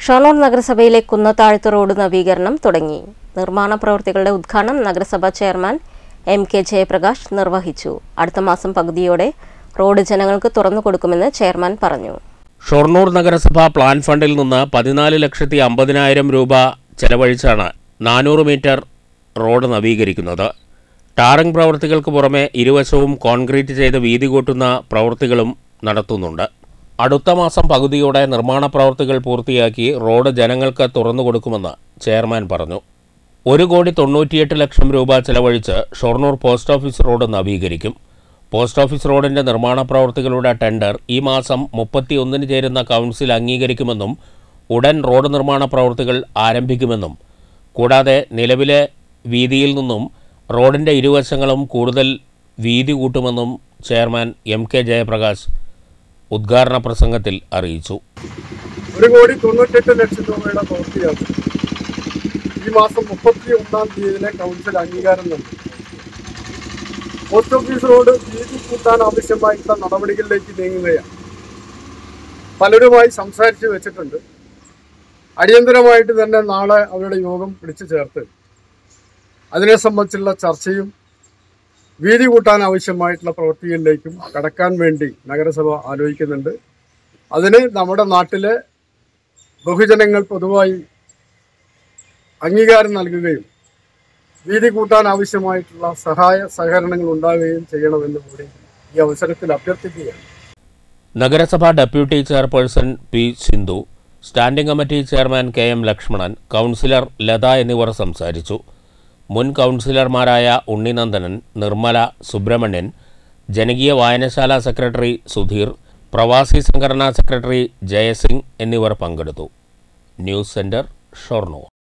ഷൊർണൂർ നഗരസഭയിലെ കുന്നത്താഴത്ത് റോഡ് നവീകരണം തുടങ്ങി നിർമ്മാണ പ്രവൃത്തികളുടെ ഉദ്ഘാടനം നഗരസഭാ ചെയർമാൻ എം കെ ജയപ്രകാശ് നിർവഹിച്ചു അടുത്ത മാസം പകുതിയോടെ റോഡ് ജനങ്ങൾക്ക് തുറന്നു കൊടുക്കുമെന്ന് ചെയർമാൻ പറഞ്ഞു ഷൊർണൂർ നഗരസഭ പ്ലാൻ ഫണ്ടിൽ നിന്ന് പതിനാല് ലക്ഷത്തി അമ്പതിനായിരം രൂപ ചെലവഴിച്ചാണ് നാനൂറ് മീറ്റർ റോഡ് നവീകരിക്കുന്നത് ടാറിംഗ് പ്രവൃത്തികൾക്ക് പുറമെ ഇരുവശവും കോൺക്രീറ്റ് ചെയ്ത് വീതി കൂട്ടുന്ന പ്രവൃത്തികളും നടത്തുന്നുണ്ട് അടുത്ത മാസം പകുതിയോടെ നിർമ്മാണ പ്രവൃത്തികൾ പൂർത്തിയാക്കി റോഡ് ജനങ്ങൾക്ക് തുറന്നു കൊടുക്കുമെന്ന് ചെയർമാൻ പറഞ്ഞു ഒരു കോടി തൊണ്ണൂറ്റിയെട്ട് ലക്ഷം രൂപ ചെലവഴിച്ച് ഷൊർണൂർ പോസ്റ്റ് ഓഫീസ് റോഡ് നവീകരിക്കും പോസ്റ്റ് ഓഫീസ് റോഡിന്റെ നിർമ്മാണ പ്രവൃത്തികളുടെ ടെൻഡർ ഈ മാസം മുപ്പത്തിയൊന്നിന് ചേരുന്ന കൗൺസിൽ അംഗീകരിക്കുമെന്നും ഉടൻ റോഡ് നിർമ്മാണ പ്രവൃത്തികൾ ആരംഭിക്കുമെന്നും കൂടാതെ നിലവിലെ വീതിയിൽ നിന്നും റോഡിന്റെ ഇരുവശങ്ങളും കൂടുതൽ വീതി കൂട്ടുമെന്നും ചെയർമാൻ എം കെ ജയപ്രകാശ് ഉദ്ഘാടന പ്രസംഗത്തിൽ അറിയിച്ചു ഒരു കോടി തൊണ്ണൂറ്റെട്ട് ലക്ഷം രൂപയുടെ പ്രവൃത്തിയാണ് ഈ മാസം മുപ്പത്തി ഒന്നാം തീയതിയിലെ കൗൺസിൽ അംഗീകാരം നൽകി പോസ്റ്റ് ഓഫീസ് റോഡ് വീതി കൂട്ടാൻ ആവശ്യമായിട്ടുള്ള നടപടികളിലേക്ക് നീങ്ങുകയാണ് പലരുമായി സംസാരിച്ച് വെച്ചിട്ടുണ്ട് അടിയന്തരമായിട്ട് തന്നെ നാളെ അവരുടെ യോഗം വിളിച്ചു ചേർത്ത് അതിനെ സംബന്ധിച്ചുള്ള ചർച്ചയും വീതി കൂട്ടാൻ ആവശ്യമായിട്ടുള്ള പ്രവൃത്തികളിലേക്കും കടക്കാൻ വേണ്ടി നഗരസഭ ആലോചിക്കുന്നുണ്ട് അതിന് നമ്മുടെ നാട്ടിലെ ബഹുജനങ്ങൾ പൊതുവായി അംഗീകാരം നൽകുകയും വീതി കൂട്ടാൻ ആവശ്യമായിട്ടുള്ള സഹായ സഹകരണങ്ങൾ ഉണ്ടാവുകയും ചെയ്യണമെന്ന് കൂടി ഈ അവസരത്തിൽ അഭ്യർത്ഥിക്കുകയാണ് നഗരസഭാ deputy chairperson P Sindhu standing committee chairman K M Lakshmanan councillor Latha എന്നിവർ സംസാരിച്ചു മുൻ കൗൺസിലർമാരായ ഉണ്ണിനന്ദനൻ നിർമ്മല സുബ്രഹ്മണ്യൻ ജനകീയ വായനശാല സെക്രട്ടറി സുധീർ പ്രവാസി സംഘടനാ സെക്രട്ടറി ജയസിംഗ് എന്നിവർ പങ്കെടുത്തു ന്യൂസ് സെന്റർ ഷൊർണൂർ